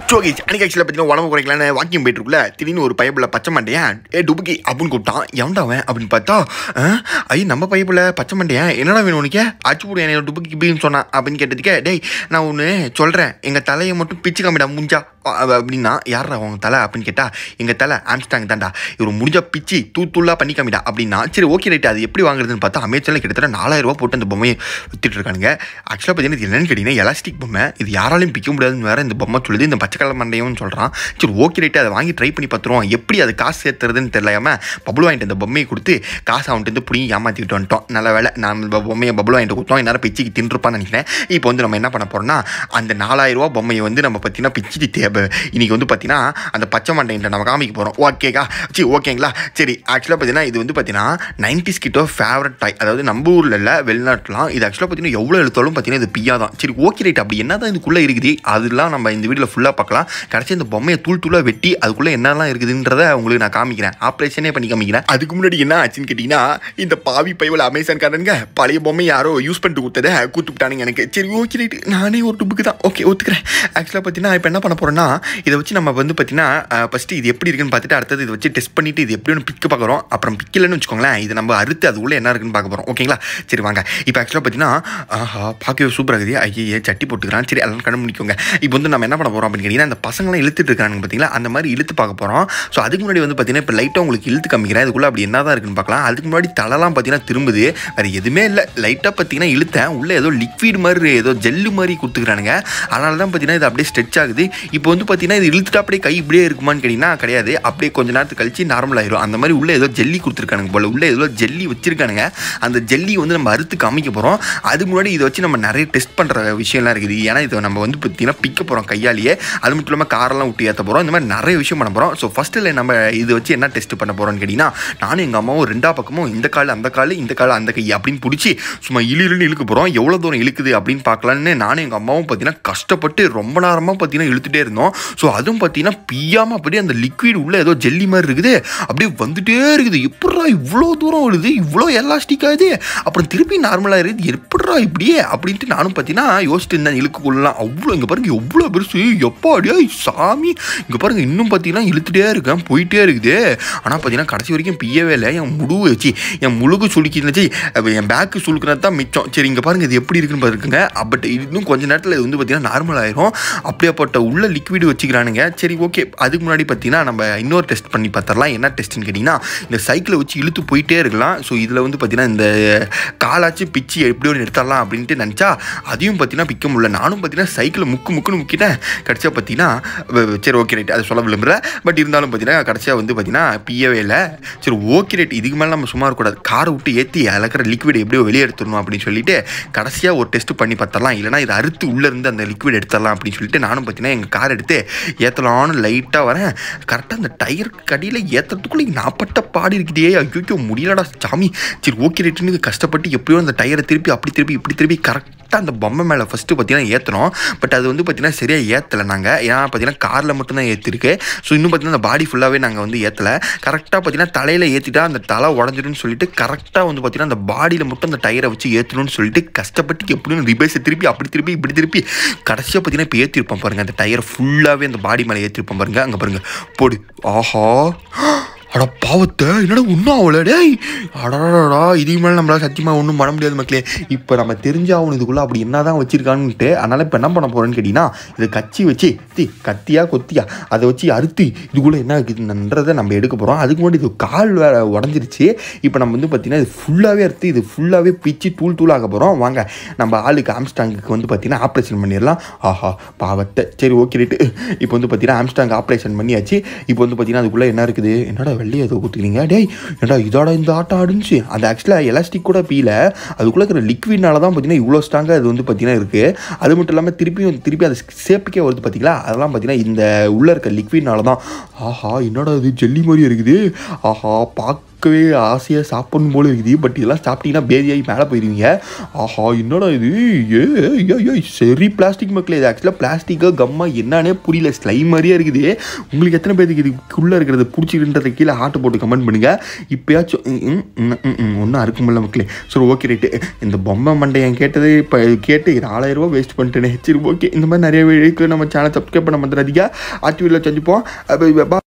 சோகி அன்னைக்கு ஆக்சுவலாக பார்த்தீங்கன்னா உடம்பு குறைக்கலான்னு வாக்கிங் போயிட்டு இருக்குல்ல திடீர்னு ஒரு பைப்பில் பச்சை மண்டையன் ஏ டுபுக்கி அப்படின்னு கூப்பிட்டான் எவன்டா அவன் அப்படின்னு பார்த்தா ஆ, ஐ நம்ம பைப்பில் பச்சை மண்டையன் என்னடா வேணும் உனக்கு அச்சு போடு என்னை டுபுக்கி இப்படின்னு சொன்னான் அப்படின்னு கேட்டதுக்கே டேய் நான் ஒன்று சொல்கிறேன் எங்கள் தலையை மட்டும் பிச்சு காமிடா முடிஞ்சா அ- அவ அப்படின்னா யாரா உங்க தலை அப்படின்னு கேட்டா எங்கள் தலை ஆம்ஸ்டாங் தான்டா இவர் முடிஞ்சா பிச்சு தூ தூளாக பண்ணி காமிடா அப்படின்னா சரி ஓகே ரைட் அது எப்படி வாங்குறதுன்னு பார்த்தா அமேசானில் கிட்டத்தட்ட நாலாயிரம் ரூபாய் போட்டு அந்த பொம்மையை வித்துட்டு இருக்கானுங்க ஆக்சுவலாக பார்த்தீங்கன்னா இது என்னன்னு கேட்டிங்கன்னா எலாஸ்டிக் பொம்மை இது யாராலையும் பிக்க முடியாதுன்னு வேற இந்த பொம்மை சொல்லுது இந்த பச்சை கலர் மண்டையும் சொல்கிறான் சரி ஓகே ரைட்டு அதை வாங்கி ட்ரை பண்ணி பார்த்துருவோம் எப்படி அது காசு சேர்த்துறதுன்னு தெரியலாம பபுள் வாங்கிட்டு இந்த பொம்மையை கொடுத்து காசு அவன்ட்டு வந்து பிடிங்கி ஏமாற்றிக்கிட்டு வந்துட்டோம் நல்ல வேலை நான் இந்த பொம்மையை பபுள் வாங்கிட்டு கொடுத்தோம் எல்லாரும் பிச்சுக்கு தின்றுப்பான்னு நினைக்கிறேன் இப்போ வந்து நம்ம என்ன பண்ண போகிறோம்னா அந்த நாலாயிரம் ரூபாய் பொம்மையை வந்து நம்ம பார்த்தீங்கன்னா பிச்சுட்டு தேவை இன்னைக்கு வந்து பார்த்தீங்கன்னா அந்த பச்சை மண்டைன்ட்ட நம்ம காமிக்க போகிறோம் ஓகேக்கா சரி ஓகேங்களா சரி ஆக்சுவலாக பார்த்தீங்கன்னா இது வந்து பார்த்தீங்கன்னா நைன்டிஸ் கிட்ட ஃபேவரட் டாய் அதாவது நம்ம ஊரில் இல்லை வெளிநாட்டுலாம் இது ஆக்சுவலாக பார்த்தீங்கன்னா எவ்வளோ எழுத்தாலும் பார்த்தீங்கன்னா இது பியா தான் சரி ஓகே ரைட் அப்படி என்ன தான் இதுக்குள்ளே இருக்குது அதெல்லாம் நம்ம இந்த வீடியோவில் ஃபுல்லாக பார்க்கலாம் கடைசி இந்த பொம்மையை தூள் தூளாக வெட்டி அதுக்குள்ளே என்னெல்லாம் இருக்குதுன்றத உங்களுக்கு நான் காமிக்கிறேன் ஆப்ரேஷனே பண்ணி காமிக்கிறேன் அதுக்கு முன்னாடி என்ன ஆச்சுன்னு கேட்டிங்கன்னா இந்த பாவி பைவல் அமேசான் காரனுங்க பழைய பொம்மை யாரோ யூஸ் பண்ணிட்டு கொடுத்ததை கூத்துட்டானுங்க எனக்கு சரி ஓகே ரைட் நானே ஒரு டுப்புக்கு தான் ஓகே ஒத்துக்கிறேன் ஆக்சுவலாக பார்த்தீங்கன்னா இப்போ என்ன பண்ண போகிறோன்னா இதை வச்சு நம்ம வந்து பார்த்தீங்கன்னா ஃபஸ்ட்டு இது எப்படி இருக்குன்னு பார்த்துட்டு அடுத்தது இதை வச்சு டெஸ்ட் பண்ணிட்டு இது எப்படி ஒன்று பிக்க பார்க்குறோம் அப்புறம் பிக்கலன்னு வச்சுக்கோங்களேன் இது நம்ம அறுத்து அது உள்ள என்ன இருக்குன்னு பார்க்க போகிறோம் ஓகேங்களா சரி வாங்க இப்போ ஆக்சுவலாக பார்த்தீங்கன்னா ஆஹா பார்க்கவே சூப்பராக இருக்குது ஐயே சட்டி போட்டுக்கிறான் சரி எல்லாம் கண்ணு முடிக்கோங்க இப்போ வந்து நம்ம என்ன பண்ண போகிறோம் அப்படின்னு கேட்டிங்கன்னா அந்த பசங்களாம் இழுத்துட்டு இருக்கானுங்க பார்த்தீங்களா அந்த மாதிரி இழுத்து பார்க்க போகிறோம் ஸோ அதுக்கு முன்னாடி வந்து பார்த்தீங்கன்னா இப்போ லைட்டாக உங்களுக்கு இழுத்து காமிக்கிறேன் இதுக்குள்ளே அப்படி என்ன தான் இருக்குன்னு பார்க்கலாம் அதுக்கு முன்னாடி தலைலாம் பார்த்தீங்கன்னா திரும்புது வேறு எதுவுமே இல்லை லைட்டாக பார்த்தீங்கன்னா இழுத்தேன் உள்ளே ஏதோ லிக்விட் மாதிரி ஏதோ ஜெல்லு மாதிரி கொடுத்துக்கிறானுங்க அதனால தான் பார்த்தீங்கன்னா இது அப்படியே ஸ்ட்ரெச் ஆகுது இப்போ வந்து பார்த்தீங்கன்னா இது இழுத்துட்டு அப்படியே கை இப்படியே இருக்குமான்னு கேட்டிங்கன்னா கிடையாது அப்படியே கொஞ்ச நேரத்துக்கு கழிச்சு நார்மல் ஆயிரும் அந்த மாதிரி உள்ளே ஏதோ ஜெல்லி கொடுத்துருக்கானுங்க போல உள்ளே ஏதோ ஜெல்லி வச்சிருக்கானுங்க அந்த ஜெல்லி வந்து நம்ம அறுத்து காமிக்க போகிறோம் அதுக்கு முன்னாடி இதை வச்சு நம்ம நிறைய டெஸ்ட் பண்ணுற விஷயம்லாம் இருக்குது ஏன்னா இதை நம்ம வந்து பார்த்தீங்கன்னா பிக்க போகிறோம் கையாலேயே அது மட்டும் இல்லாமல் காரெல்லாம் விட்டு ஏற்ற போகிறோம் இந்த மாதிரி நிறைய விஷயம் பண்ண போகிறோம் ஸோ ஃபஸ்ட்டில் நம்ம இது வச்சு என்ன டெஸ்ட் பண்ண போகிறோம்னு கேட்டிங்கன்னா நானும் எங்கள் அம்மாவும் ரெண்டா பக்கமும் இந்த கால் அந்த கால் இந்த கால் அந்த கை அப்படின்னு பிடிச்சி சும்மா இழு இழுன்னு இழுக்க போகிறோம் எவ்வளோ தூரம் இழுக்குது அப்படின்னு பார்க்கலான்னு நானும் எங்கள் அம்மாவும் பார்த்தீங்கன்னா கஷ்டப்பட்டு ரொம்ப நேரமாக பார்த்தீங்கன்னா இழுத்துட்டே இருந்தோம் ஸோ அதுவும் பார்த்தீங்கன்னா பியாமல் அப்படியே அந்த லிக்விட் உள்ள ஏதோ ஜெல்லி மாதிரி இருக்குது அப்படியே வந்துட்டே இருக்குது எப்படா இவ்வளோ தூரம் வருது இவ்வளோ எலாஸ்டிக் ஆகுது அப்புறம் திருப்பி நார்மலாக இருக்குது எப்படா இப்படியே அப்படின்ட்டு நானும் பார்த்தீங்கன்னா யோசிச்சுட்டு இருந்தேன் இழுக்குள்ளலாம் அவ்வளோ இங்கே பாருங்க எவ்வளோ பெருசு எப்போ அடியா சாமி இங்கே பாருங்க இன்னும் பார்த்தீங்கன்னா இழுத்துட்டே இருக்கேன் போயிட்டே இருக்குது ஆனால் பார்த்தீங்கன்னா கடைசி வரைக்கும் பியவே இல்லை என் முடுவு வச்சு என் முழுகு சுளுக்கி இருந்துச்சு அப்ப என் பேக்கு சுளுக்குனது தான் மிச்சம் சரி இங்கே பாருங்க இது எப்படி இருக்குன்னு பாருங்க பட் இன்னும் கொஞ்ச நேரத்தில் இது வந்து பார்த்தீங்கன்னா நார்மல் ஆயிரும் அப்படியேப்பட்ட உள்ள லிக்விட் வச்சுக்கிறானுங்க சரி ஓகே அதுக்கு முன்னாடி பார்த்தீங்கன்னா நம்ம இன்னொரு டெஸ்ட் பண்ணி பார்த்துடலாம் என்ன டெஸ்ட்னு கேட்டிங்கன்னா இந்த சைக்கிளை வச்சு இழுத்து போயிட்டே இருக்கலாம் ஸோ இதில் வந்து பார்த்தீங்கன்னா இந்த காலாச்சு பிச்சு எப்படி ஒரு எடுத்துடலாம் அப்படின்ட்டு நினச்சா அதையும் பார்த்தீங்கன்னா பிக்க முடியல நானும் பார்த்தீங்கன்னா சைக்கிளை முக்கு முக்குன்னு முக்கிட்டேன் கடைசியாக பார்த்தீங்கன்னா வ- சரி ஓகே ரைட் அதை சொல்ல விரும்புகிறேன் பட் இருந்தாலும் பார்த்தீங்கன்னா கடைசியாக வந்து பார்த்தீங்கன்னா பியவே இல்லை சரி ஓகே ரைட் இதுக்கு மேலே நம்ம சும்மா இருக்கக்கூடாது காரை விட்டு ஏற்றி இழக்கிற லிக்விட் எப்படியோ வெளியே எடுத்துடணும் அப்படின்னு சொல்லிட்டு கடைசியாக ஒரு டெஸ்ட் பண்ணி பார்த்தரலாம் இல்லைனா இதை அறுத்து உள்ளே இருந்து அந்த லிக்விட் எடுத்துடலாம் அப்படின்னு சொல்லிட்டு நானும் பார்த்தீங்கன்னா எங்கள் கார் எடுத்து ஏற்றலான்னு லைட்டாக வரேன் கரெக்டாக அந்த டயர் கடியில் ஏற்றுறதுக்குள்ளே நாப்பட்ட பாடி இருக்குதே ஐயோ முடியலடா சாமி சரி ஓகே ரைட்டுன்னு கஷ்டப்பட்டு எப்படியோ அந்த டயரை திருப்பி அப்படி திருப்பி இப்படி திருப்பி கரெக்டாக அந்த பொம்மை மேலே ஃபஸ்ட்டு பார்த்தீங்கன்னா ஏற்றுனோம் பட் அது வந்து பார்த்தீங்கன்னா சரியாக ஏற்றலை நாங்கள் ஏன்னா பார்த்தீங்கன்னா காரில் மட்டும்தான் ஏற்றிருக்கு ஸோ இன்னும் பார்த்தீங்கன்னா அந்த பாடி ஃபுல்லாகவே நாங்கள் வந்து ஏற்றலை கரெக்டாக பார்த்தீங்கன்னா தலையில் ஏற்றிட்டா அந்த தலை உடஞ்சிடும்னு சொல்லிட்டு கரெக்டாக வந்து பார்த்தீங்கன்னா அந்த பாடியில் மட்டும் அந்த டயரை வச்சு ஏற்றணும்னு சொல்லிட்டு கஷ்டப்பட்டு எப்படியும் ரிபேஸை திருப்பி அப்படி திருப்பி இப்படி திருப்பி கடைசியாக பார்த்தீங்கன்னா இப்போ ஏற்றிருப்போம் பாருங்க அந்த டயரை ஃபுல்லாகவே அந்த பாடி மேலே ஏற்றிருப்போம் பாருங்க அங்கே பாருங்க போடு ஆஹா அட பாவத்தை என்னடா ஒன்றும் ஆகல டேய் அடடா இதுக்கு மேலே நம்மளால சத்தியமாக ஒன்றும் பண்ண முடியாது மக்களே இப்போ நம்ம தெரிஞ்சாகணும் இதுக்குள்ளே அப்படி என்ன தான் வச்சிருக்கான்னுட்டு அதனால் இப்போ என்ன பண்ண போகிறோன்னு கேட்டிங்கன்னா இதை கச்சி வச்சு தி கத்தியா கொத்தியா அதை வச்சு அறுத்து இதுக்குள்ளே என்ன இருக்குதுன்றதை நம்ம எடுக்க போகிறோம் அதுக்கு முன்னாடி இது கால் வேற உடஞ்சிருச்சு இப்போ நம்ம வந்து பார்த்திங்கன்னா இது ஃபுல்லாகவே அறுத்து இது ஃபுல்லாகவே பிச்சு தூள் தூளாக போகிறோம் வாங்க நம்ம ஆளுக்கு ஆம்ஸ்டாங்குக்கு வந்து பார்த்திங்கன்னா ஆப்ரேஷன் பண்ணிடலாம் ஆஹா பாவத்தை சரி ஓகே ரைட்டு இப்போ வந்து பார்த்திங்கன்னா ஆம்ஸ்டாங் ஆப்ரேஷன் பண்ணியாச்சு இப்போ வந்து பார்த்திங்கன்னா அதுக்குள்ளே என்ன இருக்குது என்னடா வெள்ளி ஏதோ கொடுத்துக்கிறீங்க டேய் என்னடா இதோட இந்த ஆட்டம் ஆடுச்சு அது ஆக்சுவலாக எலாஸ்டிக் கூட பீல அதுக்குள்ளே இருக்கிற லிக்விட்னால தான் பார்த்தீங்கன்னா இவ்வளோ ஸ்ட்ராங்காக அது வந்து பார்த்தீங்கன்னா இருக்குது அது மட்டும் இல்லாமல் திருப்பியும் திருப்பி அது சேப்புக்கே வருது பார்த்தீங்களா அதெல்லாம் பார்த்தீங்கன்னா இந்த உள்ளே இருக்க லிக்விட்னால தான் ஆஹா என்னடா இது ஜெல்லி மாதிரி இருக்குது ஆஹா பார்க்க பார்க்கவே ஆசையாக சாப்பிடணும் போல இருக்குது பட் இதெல்லாம் சாப்பிட்டீங்கன்னா பேதியாகி மேலே போயிருவீங்க ஆஹா என்னடா இது ஏ ஏ, ஏ சரி பிளாஸ்டிக் மக்களே இது ஆக்சுவலாக பிளாஸ்டிக்கா கம்மா என்னன்னே புரியல ஸ்லைம் மாதிரியே இருக்குது உங்களுக்கு எத்தனை பேருக்கு இதுக்குள்ளே இருக்கிறது பிடிச்சிருன்றத கீழே ஹார்ட் போட்டு கமெண்ட் பண்ணுங்கள் இப்போயாச்சும் ஒன்றும் அறுக்க முடியல மக்களே சரி ஓகே ரைட்டு இந்த பொம்மை மண்டையன் கேட்டது இப்போ கேட்டு நாலாயிரம் ரூபாய் வேஸ்ட் பண்ணிட்டேனே சரி ஓகே இந்த மாதிரி நிறைய வீடியோக்கு நம்ம சேனல் சப்ஸ்கிரைப் பண்ண வந்துடாதீங்க ஆக்டிவிட்டியில் சந்திப்போம் அப்ப, பா